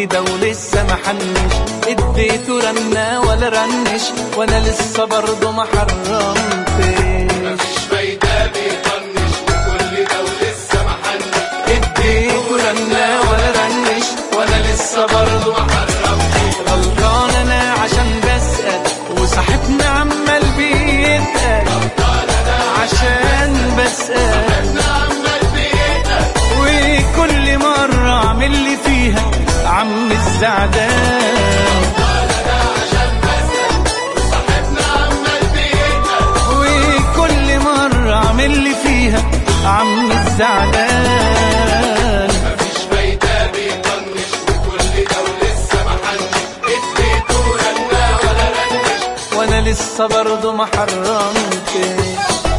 كل ده ولسه ما حنش اديته رنة ولا رنش وانا لسه برضه ما حرمتش مفيش فايدة بيطنش وكل ده ولسه ما حنش اديته رنة ولا رنش وانا لسه برضه ما حرمتش غلطان انا عشان بسأل وصاحبنا عمال بيتقل عشان بسأل عمال بيتقل وكل مرة اعمل لي فيها عم الزعدان عشان بسأل وصاحبنا عمال بيتقل وكل مرة اعمل لي فيها عم الزعدان مفيش فايدة بيطنش وكل ده ولسه ما حنش اديته رنة ولا رنش وانا لسه برضه ما حرمتش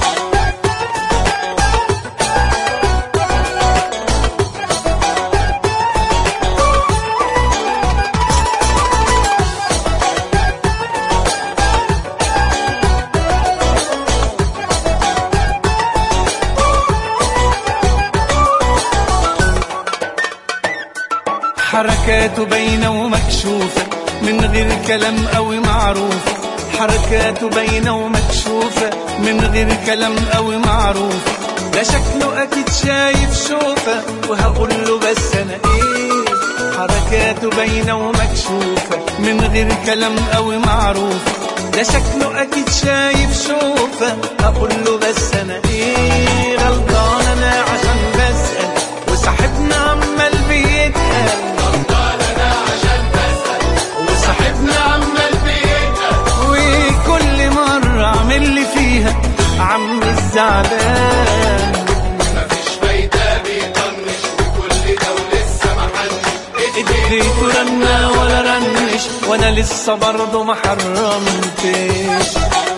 حركاته باينة ومكشوفة من غير كلام قوي معروفة حركاته باينة ومكشوفة من غير كلام قوي معروفة ده شكله أكيد شايف شوفة وهقول له بس أنا إيه حركاته باينة ومكشوفة من غير كلام قوي معروفة ده شكله أكيد شايف شوفة هقول له بس أنا إيه غلطان أنا عشان بسأل وصاحبنا عمال بيتقل عشان بسأل وصاحبنا عمال بيتقل وكل مرة اعمل لي فيها عم الزعلان مفيش فايدة بيطنش وكل ده ولسه ما حنش اديته رنة ولا رنش وانا لسه برضه ما حرمتش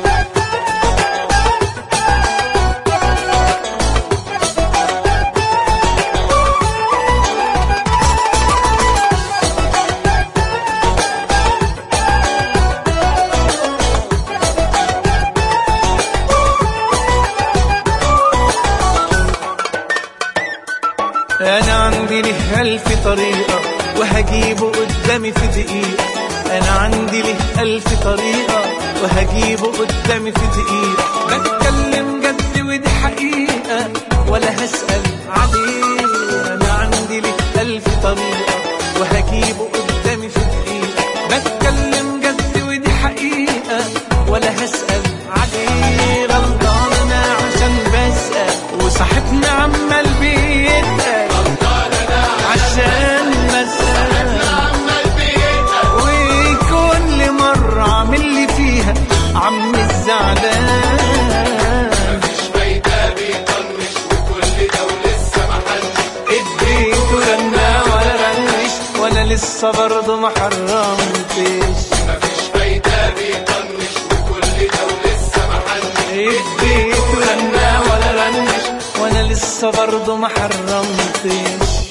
انا عندي له الف طريقة وهجيبه قدامي في دقيقة انا عندي له الف طريقة وهجيبه قدامي في دقيقة بتكلم جد ودي حقيقة ولا هسأل عليه انا عندي له الف طريقة وهجيبه قدامي في دقيقة بتكلم جد ودي حقيقة ولا هسأل عليه غلطان انا عشان بسأل وصاحبنا عمال بيتقل عشان بسأل عمال بيتقل وكل مرة اعمل لي فيها عم الزعلان مفيش فايدة بيطنش وكل ده ولسه ما حنش اديته رنة ولا رنش وانا لسه برضه ما حرمتش مفيش فايدة بيطنش وكل ده ولسه ما حنش اديته رنة ولا رنش وانا لسه برضه ما حرمتش